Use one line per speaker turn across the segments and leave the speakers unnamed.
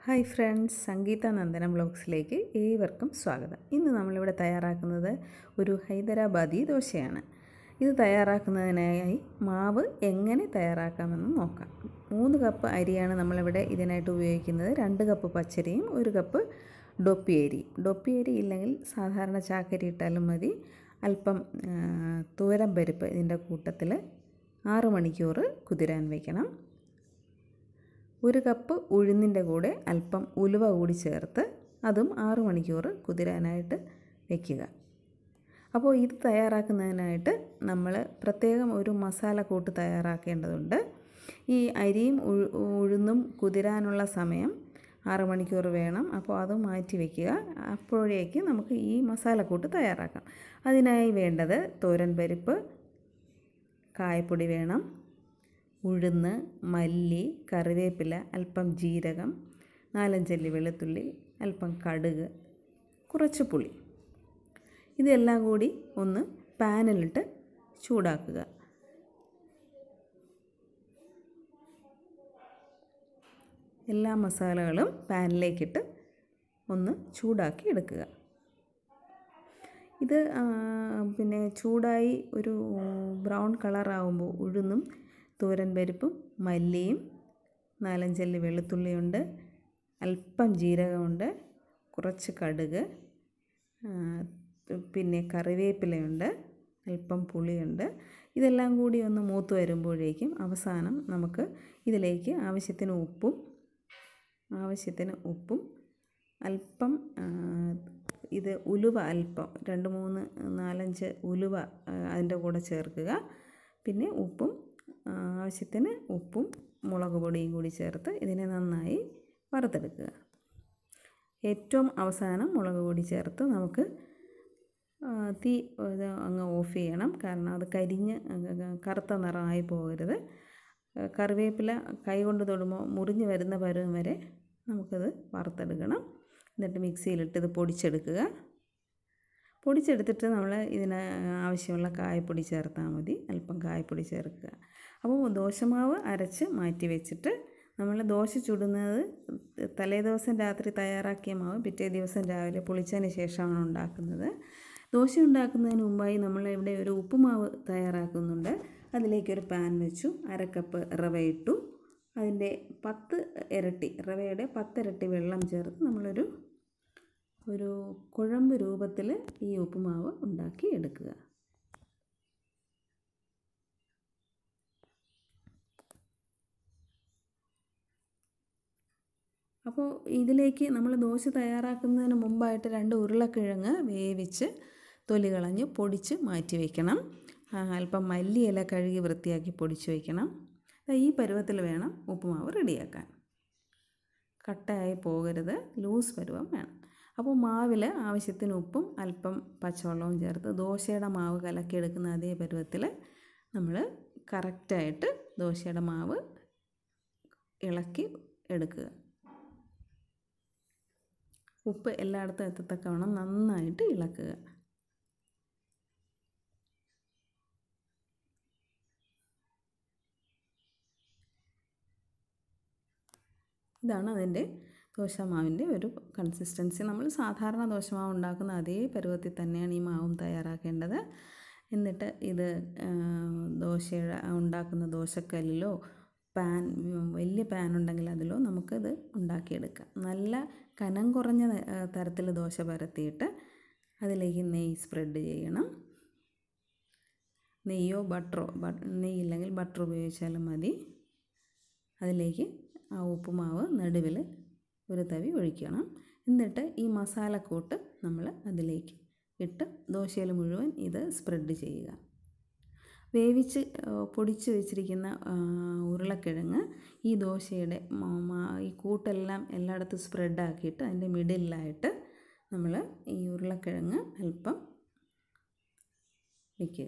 hi friends Sangeetha Nandanam ബ്ലോഗ്സിലേക്ക് ഏവർക്കും സ്വാഗതം ഇന്ന് നമ്മളിവിടെ തയ്യാറാക്കുന്നത് ഒരു ഹൈദരാബാദി ദോശയാണ് ഇത് തയ്യാറാക്കുന്നതിനായി മാവ് എങ്ങനെ തയ്യാറാക്കാമെന്ന് നോക്കാം മൂന്ന് കപ്പ് അരിയാണ് നമ്മളിവിടെ ഇതിനായിട്ട് ഉപയോഗിക്കുന്നത് രണ്ട് കപ്പ് പച്ചരിയും ഒരു കപ്പ് ഡൊപ്പി അരിയും ഡൊപ്പി അരി ഇല്ലെങ്കിൽ സാധാരണ ചാക്കരി ഇട്ടാലും മതി അല്പം തൂരം പരിപ്പ് ഇതിൻ്റെ കൂട്ടത്തിൽ ആറ് മണിക്കൂർ കുതിരാൻ വയ്ക്കണം ഒരു കപ്പ് ഉഴുന്നിൻ്റെ കൂടെ അല്പം ഉലുവ കൂടി ചേർത്ത് അതും ആറ് മണിക്കൂർ കുതിരാനായിട്ട് വയ്ക്കുക അപ്പോൾ ഇത് തയ്യാറാക്കുന്നതിനായിട്ട് നമ്മൾ പ്രത്യേകം ഒരു മസാല കൂട്ട് തയ്യാറാക്കേണ്ടതുണ്ട് ഈ അരിയും ഉഴുന്നും കുതിരാനുള്ള സമയം ആറ് മണിക്കൂർ വേണം അപ്പോൾ അത് മാറ്റി വയ്ക്കുക അപ്പോഴേക്ക് നമുക്ക് ഈ മസാലക്കൂട്ട് തയ്യാറാക്കാം അതിനായി വേണ്ടത് തോരൻ പരിപ്പ് കായപ്പൊടി വേണം ഉഴുന്ന് മല്ലി കറിവേപ്പില അല്പം ജീരകം നാലഞ്ചല്ലി വെളുത്തുള്ളി അല്പം കടുക് കുറച്ച് പുളി ഇതെല്ലാം കൂടി ഒന്ന് പാനിലിട്ട് ചൂടാക്കുക എല്ലാ മസാലകളും പാനിലേക്കിട്ട് ഒന്ന് ചൂടാക്കി എടുക്കുക ഇത് പിന്നെ ചൂടായി ഒരു ബ്രൗൺ കളറാകുമ്പോൾ ഉഴുന്നും തോരൻ പരിപ്പും മല്ലിയും നാലഞ്ചല്ലി വെളുത്തുള്ളിയുണ്ട് അല്പം ജീരകമുണ്ട് കുറച്ച് കടുക് പിന്നെ കറിവേപ്പിലയുണ്ട് അല്പം പുളിയുണ്ട് ഇതെല്ലാം കൂടി ഒന്ന് മൂത്ത് വരുമ്പോഴേക്കും അവസാനം നമുക്ക് ഇതിലേക്ക് ആവശ്യത്തിന് ഉപ്പും ആവശ്യത്തിന് ഉപ്പും അല്പം ഇത് ഉലുവ അല്പം രണ്ട് മൂന്ന് നാലഞ്ച് ഉലുവ അതിൻ്റെ കൂടെ ചേർക്കുക പിന്നെ ഉപ്പും ആവശ്യത്തിന് ഉപ്പും മുളക് പൊടിയും കൂടി ചേർത്ത് ഇതിനെ നന്നായി വറുത്തെടുക്കുക ഏറ്റവും അവസാനം മുളക് പൊടി ചേർത്ത് നമുക്ക് തീ ഇത് അങ്ങ് ഓഫ് ചെയ്യണം കാരണം അത് കരിഞ്ഞ് കറുത്ത നിറമായി പോകരുത് കറിവേപ്പില കൈ കൊണ്ട് തൊടുമ്പോൾ മുറിഞ്ഞ് വരുന്ന പരുവം വരെ നമുക്കത് വറുത്തെടുക്കണം എന്നിട്ട് മിക്സിയിലിട്ട് ഇത് പൊടിച്ചെടുക്കുക പൊടിച്ചെടുത്തിട്ട് നമ്മൾ ഇതിന് ആവശ്യമുള്ള കായപ്പൊടി ചേർത്താൽ മതി അല്പം കായപ്പൊടി ചേർക്കുക അപ്പോൾ ദോശമാവ് അരച്ച് മാറ്റി വെച്ചിട്ട് നമ്മൾ ദോശ ചുടുന്നത് തലേദിവസം രാത്രി തയ്യാറാക്കിയ മാവ് പിറ്റേ ദിവസം രാവിലെ പൊളിച്ചതിന് ശേഷമാണ് ഉണ്ടാക്കുന്നത് ദോശ ഉണ്ടാക്കുന്നതിന് മുമ്പായി നമ്മൾ ഇവിടെ ഒരു ഉപ്പുമാവ് തയ്യാറാക്കുന്നുണ്ട് അതിലേക്കൊരു പാൻ വെച്ചു അരക്കപ്പ് റവ ഇട്ടു അതിൻ്റെ പത്ത് ഇരട്ടി റവയുടെ പത്തിരട്ടി വെള്ളം ചേർത്ത് നമ്മളൊരു ഒരു കുഴമ്പ് രൂപത്തിൽ ഈ ഉപ്പുമാവ് ഉണ്ടാക്കി എടുക്കുക അപ്പോൾ ഇതിലേക്ക് നമ്മൾ ദോശ തയ്യാറാക്കുന്നതിന് മുമ്പായിട്ട് രണ്ട് ഉരുളക്കിഴങ്ങ് വേവിച്ച് തൊലി കളഞ്ഞ് പൊടിച്ച് മാറ്റി വയ്ക്കണം അല്പം മല്ലിയില കഴുകി വൃത്തിയാക്കി പൊടിച്ച് വയ്ക്കണം ഈ പരുവത്തിൽ വേണം ഉപ്പുമാവ് റെഡിയാക്കാൻ കട്ടയായി പോകരുത് ലൂസ് പരുവം വേണം അപ്പോൾ മാവിൽ ആവശ്യത്തിന് ഉപ്പും അല്പം പച്ചവെള്ളവും ചേർത്ത് ദോശയുടെ മാവ് കലക്കിയെടുക്കുന്ന അതേ പരുവത്തിൽ നമ്മൾ കറക്റ്റായിട്ട് ദോശയുടെ മാവ് ഇളക്കി എടുക്കുക ഉപ്പ് എല്ലായിടത്തും എത്തത്തക്കവണ്ണം നന്നായിട്ട് ഇളക്കുക ഇതാണ് അതിൻ്റെ ദോശമാവിൻ്റെ ഒരു കൺസിസ്റ്റൻസി നമ്മൾ സാധാരണ ദോശമാവ് ഉണ്ടാക്കുന്ന അതേ പരുവത്തിൽ തന്നെയാണ് ഈ മാവും തയ്യാറാക്കേണ്ടത് എന്നിട്ട് ഇത് ദോശയുടെ ഉണ്ടാക്കുന്ന ദോശക്കല്ലിലോ പാൻ വലിയ പാൻ ഉണ്ടെങ്കിൽ അതിലോ നമുക്കത് ഉണ്ടാക്കിയെടുക്കാം നല്ല കനം കുറഞ്ഞ തരത്തിൽ ദോശ പരത്തിയിട്ട് അതിലേക്ക് നെയ്യ് സ്പ്രെഡ് ചെയ്യണം നെയ്യോ ബട്ടറോ നെയ്യില്ലെങ്കിൽ ബട്ടർ ഉപയോഗിച്ചാലും മതി അതിലേക്ക് ആ ഉപ്പുമാവ് നടുവിൽ ഒരു തവി ഒഴിക്കണം എന്നിട്ട് ഈ മസാലക്കൂട്ട് നമ്മൾ അതിലേക്ക് ഇട്ട് ദോശയിൽ മുഴുവൻ ഇത് സ്പ്രെഡ് ചെയ്യുക വേവിച്ച് പൊടിച്ച് വെച്ചിരിക്കുന്ന ഉരുളക്കിഴങ്ങ് ഈ ദോശയുടെ ഈ കൂട്ടെല്ലാം എല്ലായിടത്തും സ്പ്രെഡാക്കിയിട്ട് അതിൻ്റെ മിഡിലായിട്ട് നമ്മൾ ഈ ഉരുളക്കിഴങ്ങ് അല്പം വയ്ക്കുക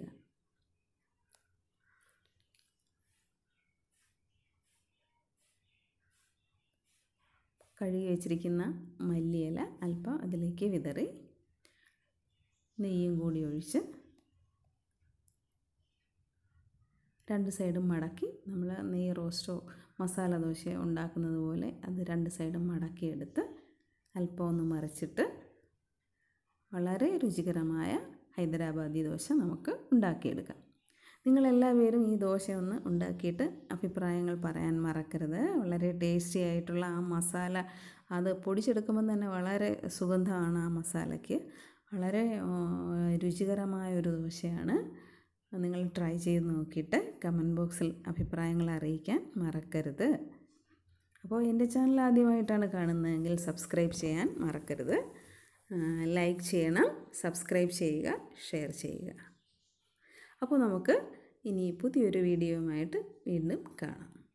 കഴുകി വെച്ചിരിക്കുന്ന മല്ലിയില അല്പം അതിലേക്ക് വിതറി നെയ്യും കൂടി ഒഴിച്ച് രണ്ട് സൈഡും മടക്കി നമ്മൾ നെയ്യ് റോസ്റ്റോ മസാല ദോശയോ ഉണ്ടാക്കുന്നത് പോലെ അത് രണ്ട് സൈഡും മടക്കിയെടുത്ത് അല്പം ഒന്ന് മറിച്ചിട്ട് വളരെ രുചികരമായ ഹൈദരാബാദി ദോശ നമുക്ക് ഉണ്ടാക്കിയെടുക്കാം നിങ്ങളെല്ലാവരും ഈ ദോശ ഒന്ന് ഉണ്ടാക്കിയിട്ട് അഭിപ്രായങ്ങൾ പറയാൻ മറക്കരുത് വളരെ ടേസ്റ്റി ആയിട്ടുള്ള ആ മസാല അത് പൊടിച്ചെടുക്കുമ്പോൾ തന്നെ വളരെ സുഗന്ധമാണ് ആ മസാലയ്ക്ക് വളരെ രുചികരമായ ഒരു ദോശയാണ് നിങ്ങൾ ട്രൈ ചെയ്ത് നോക്കിയിട്ട് കമൻറ്റ് ബോക്സിൽ അഭിപ്രായങ്ങൾ അറിയിക്കാൻ മറക്കരുത് അപ്പോൾ എൻ്റെ ചാനൽ ആദ്യമായിട്ടാണ് കാണുന്നതെങ്കിൽ സബ്സ്ക്രൈബ് ചെയ്യാൻ മറക്കരുത് ലൈക്ക് ചെയ്യണം സബ്സ്ക്രൈബ് ചെയ്യുക ഷെയർ ചെയ്യുക അപ്പോൾ നമുക്ക് ഇനി പുതിയൊരു വീഡിയോയുമായിട്ട് വീണ്ടും കാണാം